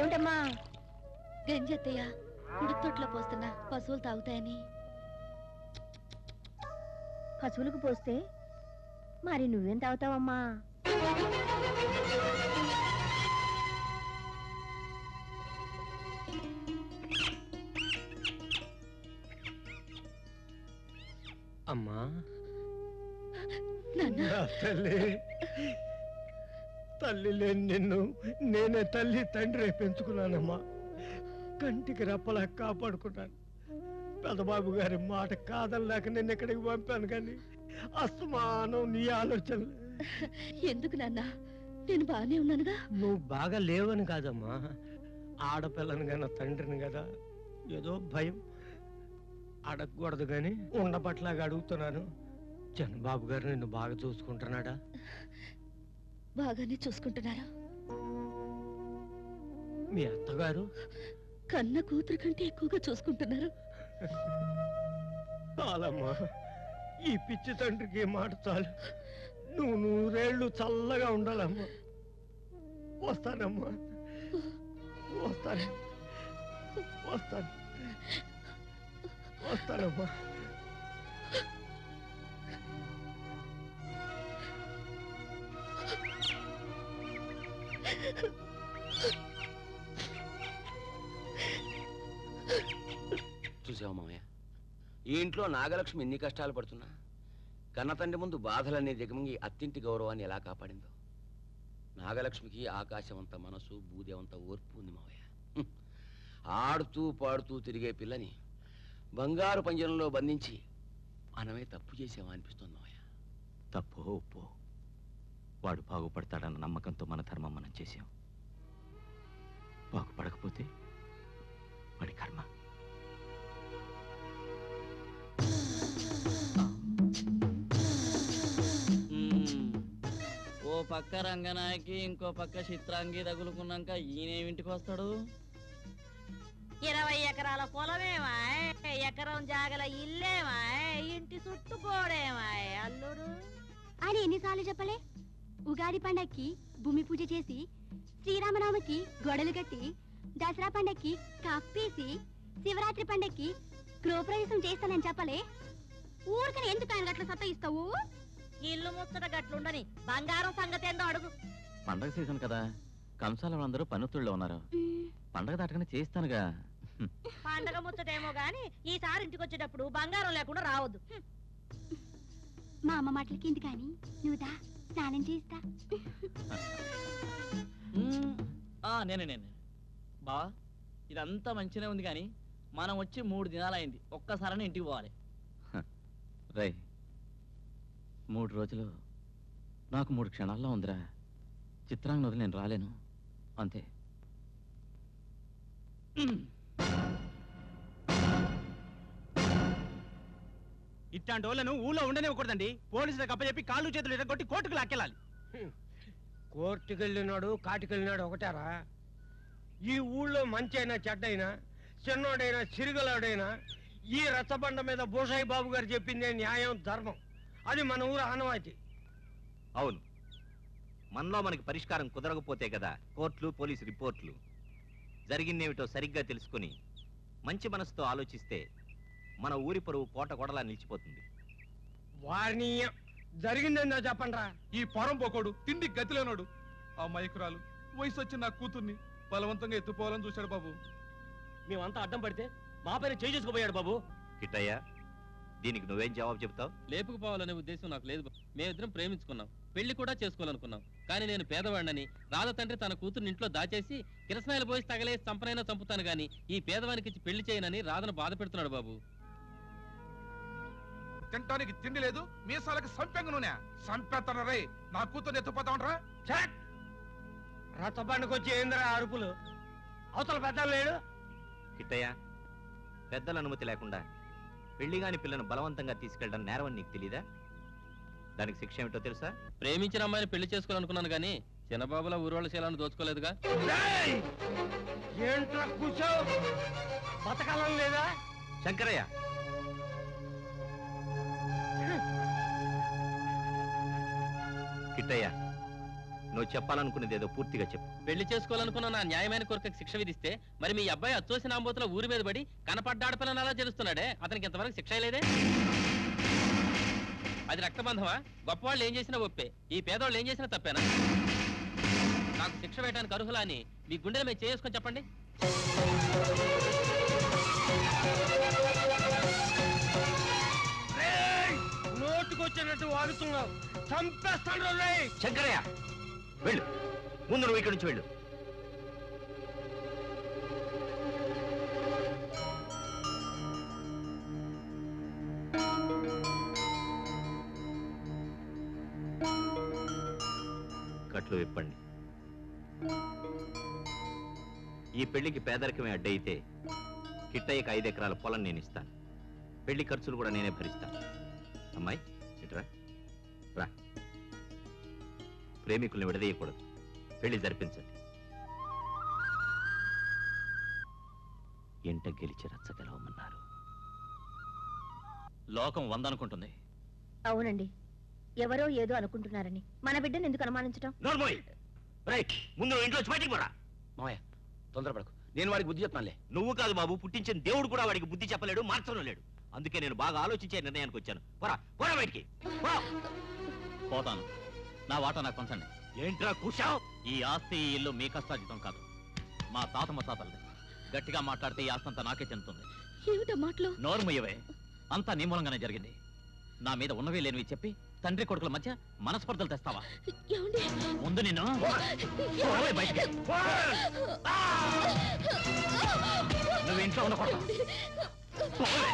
ఏంటమ్మా గంజత్తయ్య ఉడుతొట్లో పోస్తున్నా పశువులు తాగుతాయని పశువులకు పోస్తే మరి నువ్వేం తాగుతావమ్మా అమ్మా నాన్న నా తల్లి తల్లి లేని నిన్ను నేనే తల్లి తండ్రి పెంచుకున్నానమ్మా కంటికి రెప్పలా కాపాడుకున్నాను పెదబాబు గారి మాట కాదనలేక నిన్ను ఇక్కడికి పంపాను కానీ అస్తమానం నీ ఆలోచన ఎందుకు నాన్న నేను బానే ఉన్నానుగా నువ్వు బాగా లేవని కాదమ్మా ఆడపిల్లని కానీ తండ్రిని కదా ఏదో భయం అడగకూడదు కానీ ఉండబట్లాగా అడుగుతున్నాను చంద్రబాబు గారు నిన్ను బాగా చూసుకుంటున్నాడా బాగానే చూసుకుంటున్నారు మీ అత్తగారు కన్న కూతురు కంటే ఎక్కువగా చూసుకుంటున్నారు చాలమ్మా ఈ పిచ్చి తండ్రికి ఈ మాట చాలు నువ్వు నూరేళ్ళు చల్లగా ఉండాలమ్మా వస్తానమ్మా వస్తాను వస్తాను వస్తానమ్మా చూసావు మామయ్య ఈ ఇంట్లో నాగలక్ష్మి ఎన్ని కష్టాలు పడుతున్నా కన్నతండ్రి ముందు బాధలన్నీ దిగమింగి అత్తింటి గౌరవాన్ని ఎలా కాపాడిందో నాగలక్ష్మికి ఆకాశమంత మనసు భూదేవంత ఓర్పు ఉంది మావయ్య హ్మ్. ఆడుతూ పాడుతూ తిరిగే పిల్లని బంగారు పంజరంలో బంధించి మనమే తప్పు చేసామా అనిపిస్తుంది మావయ్య తప్పో ఒప్పో వాడు బాగుపడతాడన్న నమ్మకంతో మన ధర్మం మనం చేశాం బాగుపడకపోతే వాడి కర్మ మ్మ్. ఓ పక్క రంగనాయకి ఇంకో పక్క చిత్రాంగి తగులుకున్నాక ఈయనేమింటికి వస్తాడు ఇరవై ఎకరాల పొలమేమాయ్ ఎకరం జాగల ఇల్లేమాయ్ ఇంటి చుట్టూ గోడేమాయ్ అల్లుడు ఆయన ఎన్నిసార్లు చెప్పలే ఉగాది పండక్కి భూమి పూజ చేసి శ్రీరామనవమికి గొడలు కట్టి దసరా పండక్కి కప్పేసి శివరాత్రి పండక్కి గృహప్రవేశం చేస్తానని చెప్పలే ఊరికని ఎందుకు ఆయన గట్ల సత్తా ఇస్తావు ఇల్లు ముచ్చట గట్లుండని బంగారం సంగతి ఏందో అడుగు పండగ సీజన్ కదా కంసాల వాళ్ళందరూ పనుతుల్లో ఉన్నారు పండగ దాటగానే చేస్తానుగా పండగ ముచ్చటేమో గాని ఈసారి ఇంటికి వచ్చేటప్పుడు బంగారం లేకుండా రావద్దు హ్మ్. మా అమ్మ మాటలకి ఇంది కానీ నువ్వు దా స్నానం చేస్తా మ్మ్. ఆ, నేనే నేనే బావా ఇదంతా మంచిగానే ఉంది కానీ మనం వచ్చి మూడు దినాలైంది ఒక్కసారి ఇంటికి పోవాలి రై మూడు రోజులు నాకు మూడు క్షణాల్లో ఉందిరా చిత్రాంగ వదిలి నేను రాలేను అంతే ఇట్లాంటి వాళ్ళను ఊళ్ళో ఉండనివ్వకూడదండి పోలీసులకు అప్పచెప్పి కాళ్ళు చేతులు ఇరగొట్టి కోర్టుకు లాక్కెళ్ళాలి కోర్టుకు వెళ్ళినాడు కాటికి వెళ్ళినాడు ఒకటారా ఈ ఊళ్ళో మంచి అయినా చెడ్డైనా చిన్నోడైనా చిరుగలాడైనా ఈ రచ్చబండ మీద భూషాయి బాబు గారు చెప్పిందే న్యాయం ధర్మం అది మన ఊరు ఆనవాయితీ అవును మనలో మనకి పరిష్కారం కుదరకపోతే కదా కోర్టులు పోలీసు రిపోర్ట్లు జరిగిందేమిటో సరిగ్గా తెలుసుకుని మంచి మనసుతో ఆలోచిస్తే మన ఊరి పరువు కోట కొడలా నిలిచిపోతుంది వారిని జరిగిందేందో చెప్పండ్రా ఈ పొరం పోకోడు తిండి గతిలేనోడు ఆ మైకురాలు వయసు వచ్చిన నా కూతుర్ని బలవంతంగా ఎత్తుకోవాలని చూశాడు బాబు మేమంతా అడ్డం పడితే మా పైన చేయి చేసుకుపోయాడు బాబు కిట్టయ్య దీనికి నువ్వేం జవాబు చెప్తావు లేపుకుపోవాలనే ఉద్దేశం నాకు లేదు బా. మేమిద్దరం ప్రేమించుకున్నాం పెళ్లి కూడా చేసుకోవాలనుకున్నాం కానీ నేను పేదవాడినని రాధ తండ్రి తన కూతుర్ని ఇంట్లో దాచేసి కిరసనాయలు పోసి తగలేసి చంపనైనా చంపుతాను గాని ఈ పేదవానికి ఇచ్చి పెళ్లి చేయనని రాధను బాధ పెడుతున్నాడు బాబు తినటానికి తిండి లేదు మీసాలకి సంపెంగ నూనె సంపేస్తాను రే నా కూతుర్ని ఎత్తుపోతా ఉంటారా ఛట్! రచ్చబండకు వచ్చి ఏందిరా అరుపులు అవతల పెద్ద లేడు కిట్టయ్య పెద్దల అనుమతి లేకుండా పెళ్లిగాని పిల్లను బలవంతంగా తీసుకెళ్ళడం నేరవని నీకు తెలీదా దానికి శిక్ష ఏమిటో తెలుసా ప్రేమించిన అమ్మాయిని పెళ్లి చేసుకోవాలనుకున్నాను గాని చిన్నబాబుల ఊరోళ్ళ శీలాన్ని దోచుకోలేదుగా ఏయ్! ఏంట్రా కూర్చో బతకాలం లేదా శంకరయ్య కిట్టయ్య నువ్వు చెప్పాలనుకునేది ఏదో పూర్తిగా చెప్పు పెళ్లి చేసుకోవాలనుకున్న నా న్యాయమైన కోరికకు శిక్ష విధిస్తే మరి మీ అబ్బాయి అచ్చోసి నాంబోతుల ఊరి మీద పడి కనపడ్డాడపిల్లని అలా చేస్తున్నాడే అతనికి ఇంతవరకు శిక్ష లేదే అది రక్తబంధమా గొప్పవాళ్ళు ఏం చేసినా ఒప్పే ఈ పేదవాళ్ళు ఏం చేసినా తప్పేనా నాకు శిక్ష వేయడానికి అర్హులా అని మీ గుండెల మీద చేసుకొని చెప్పండి నోటుకొచ్చినట్టు వాడుతున్నావు చంపేస్తాను రేయ్ శంకరయ్య వెళ్ళు ముందు నువ్వు ఇక్కడి నుంచి వెళ్ళు కట్లు విప్పండి ఈ పెళ్లికి పేదరికమే అడ్డయితే కిట్టయ్యకి ఐదు ఎకరాల పొలం నేను ఇస్తాను పెళ్లి ఖర్చులు కూడా నేనే భరిస్తాను అమ్మాయి ఇట్రా రా ప్రేమికుల్ని విడదీయకూడదు పెళ్లి జరిపించండి ఎంట గెలిచి రచ్చగలవమన్నారు లోకం వంద అనుకుంటుంది అవునండి ఎవరో ఏదో అనుకుంటున్నారని మన బిడ్డను ఎందుకు అనుమానించటం నోర్మోయ్ రైట్ ముందు నువ్వు ఇంట్లో బయటికి పోరా మామయ్య తొందరపడకు నేను వాడికి బుద్ధి చెప్తానులే నువ్వు కాదు బాబు పుట్టించిన దేవుడు కూడా వాడికి బుద్ధి చెప్పలేడు మార్చడం లేడు అందుకే నేను బాగా ఆలోచించే నిర్ణయానికి వచ్చాను పోరా పోరా బయటికి పో. పోతాను నా వాటా నాకు పంచండి ఏంట్రా కూర్చావు ఈ ఆస్తి ఈ ఇల్లు మీ కష్టార్జితం కాదు మా తాత ముత్తాతలది గట్టిగా మాట్లాడితే ఈ ఆస్తి అంతా నాకే చెందుతుంది ఏమిటా మాటలు నోర్మయ్యవే అంతా నీ మూలంగానే జరిగింది నా మీద ఉన్నవి లేనివి చెప్పి తండ్రి కొడుకుల మధ్య మనస్పర్ధలు తెస్తావా ఏమండి ముందు నిన్ను పోవే బయటికి నువ్వు ఇంట్లో ఉండకూడదు పోవే.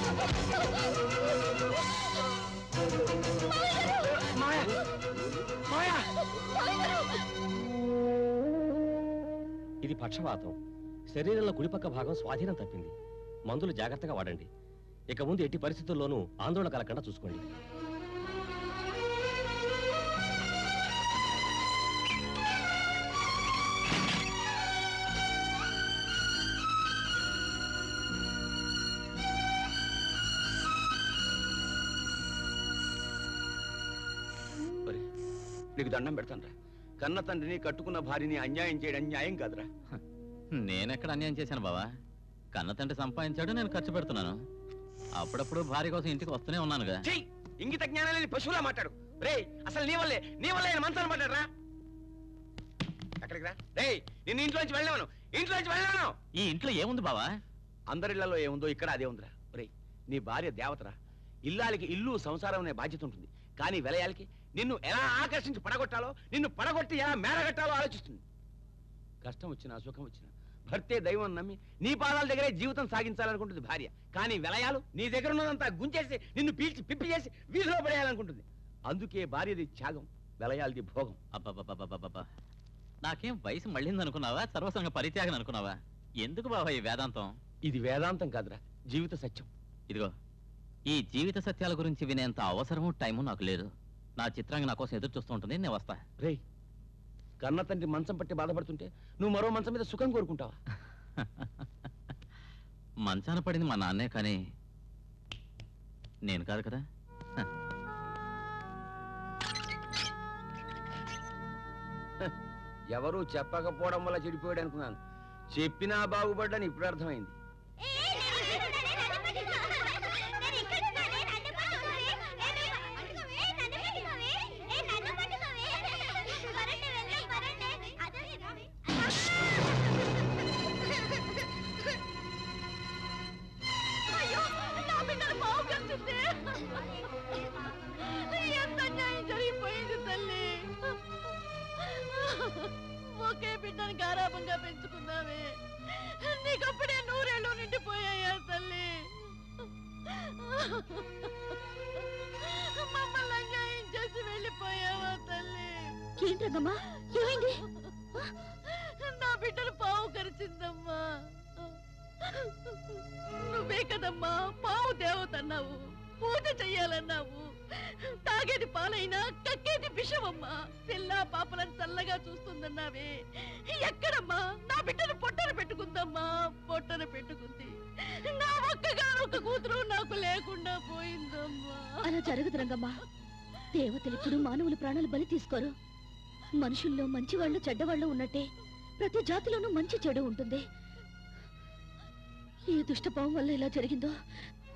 ఇది పక్షవాతం శరీరంలో కుడిపక్క భాగం స్వాధీనం తప్పింది మందులు జాగ్రత్తగా వాడండి ఇక ముందు ఎట్టి పరిస్థితుల్లోనూ ఆందోళన కలగకుండా చూసుకోండి ఒరే, నీకు దండం పెడతానురా కన్న తండ్రిని కట్టుకున్న భార్యని అన్యాయం చేయడం న్యాయం కాదురా నేనెక్కడ అన్యాయం చేశాను బావా కన్న తండ్రి సంపాదించాడు నేను ఖర్చు పెడుతున్నాను అప్పుడప్పుడు భార్య కోసం ఇంటికి వస్తూనే ఉన్నానుగా చెయ్యి ఇంగిత జ్ఞానం లేని పశువులా మాట్లాడు రే అసలు నీ వల్లే నీ వల్లే ఆయన మంచాన్ని పడ్డాడు రా ఎక్కడికి రా రే నేను ఇంట్లోంచి వెళ్ళాను ఇంట్లోంచి వెళ్ళాను ఈ ఇంట్లో ఏముంది బావా అందరిళ్లలో ఏముందో ఇక్కడ అదే ఉందిరా రే నీ భార్య దేవతరా ఇల్లాలకి ఇల్లు సంసారం అనే బాధ్యత ఉంటుంది కానీ వెలయాలకి నిన్ను ఎలా ఆకర్షించి పడగొట్టాలో నిన్ను పడగొట్టి ఎలా మేరగట్టాలో ఆలోచిస్తుంది కష్టం వచ్చినా సుఖం వచ్చినా భర్తే దైవం నమ్మి నీ పాదాల దగ్గరే జీవితం సాగించాలనుకుంటుంది భార్య కానీ వెలయాలు నీ దగ్గర ఉన్నదంతా గుంచేసి నిన్ను పీల్చి పిప్పి చేసి వీధిలో పడేయాలనుకుంటుంది అందుకే భార్యది త్యాగం వెలయాలది భోగం అబ్బబ్బబ్బబ్బబ్బబ్బా నాకేం వయసు మళ్ళింది అనుకున్నావా సర్వసంగ పరిత్యాగం అనుకున్నావా ఎందుకు బావా ఈ వేదాంతం ఇది వేదాంతం కాదురా జీవిత సత్యం ఇదిగో ఈ జీవిత సత్యాల గురించి వినేంత అవసరము టైము నాకు లేదు నా చిత్రాంగి నా కోసం ఎదురు చూస్తూ ఉంటుంది నేను వస్తా రే కన్న తండ్రి మంచం పట్టి బాధపడుతుంటే నువ్వు మరో మంచం మీద సుఖం కోరుకుంటావా మంచాన పడింది మా నాన్నే కానీ నేను కాదు కదా ఎవరు చెప్పకపోవడం వల్ల చెడిపోయాడు అనుకున్నాను చెప్పినా బాగుపడ్డాను ఇప్పుడు అర్థమైంది అయ్యో నా బిడ్డను బావు కట్టిందే ఎంత అన్యాయం జరిగిపోయింది తల్లి ఒకే బిడ్డను గారాభంగా పెంచుకున్నావే నీకప్పుడే నూరేళ్ళు నిండిపోయాయా తల్లి మమ్మల్ని అన్యాయం చేసి వెళ్ళిపోయావా తల్లి ఏంటి రంగమ్మా ఏమైంది నా బిడ్డను పావు కరిచిందమ్మా నువ్వే కదమ్మా పావు దేవత అన్నావు పూజ చెయ్యాలన్నావు తాగేది పాలైనా కక్కేది విషమమ్మా పిల్ల పాపలను చల్లగా చూస్తుందన్నావే ఎక్కడమ్మా నా బిడ్డను పొట్టన పెట్టుకుందమ్మా పొట్టన పెట్టుకుంది నా ఒక్కగాను ఒక కూతురు నాకు లేకుండా పోయిందమ్మా అలా జరగదు రంగమ్మా దేవతలు ఇప్పుడు మానవుల ప్రాణాలు బలి తీసుకోరు మనుషుల్లో మంచివాళ్ళు చెడ్డవాళ్ళు ఉన్నట్టే ప్రతి జాతిలోనూ మంచి చెడు ఉంటుంది ఈ దుష్టభావం వల్ల ఇలా జరిగిందో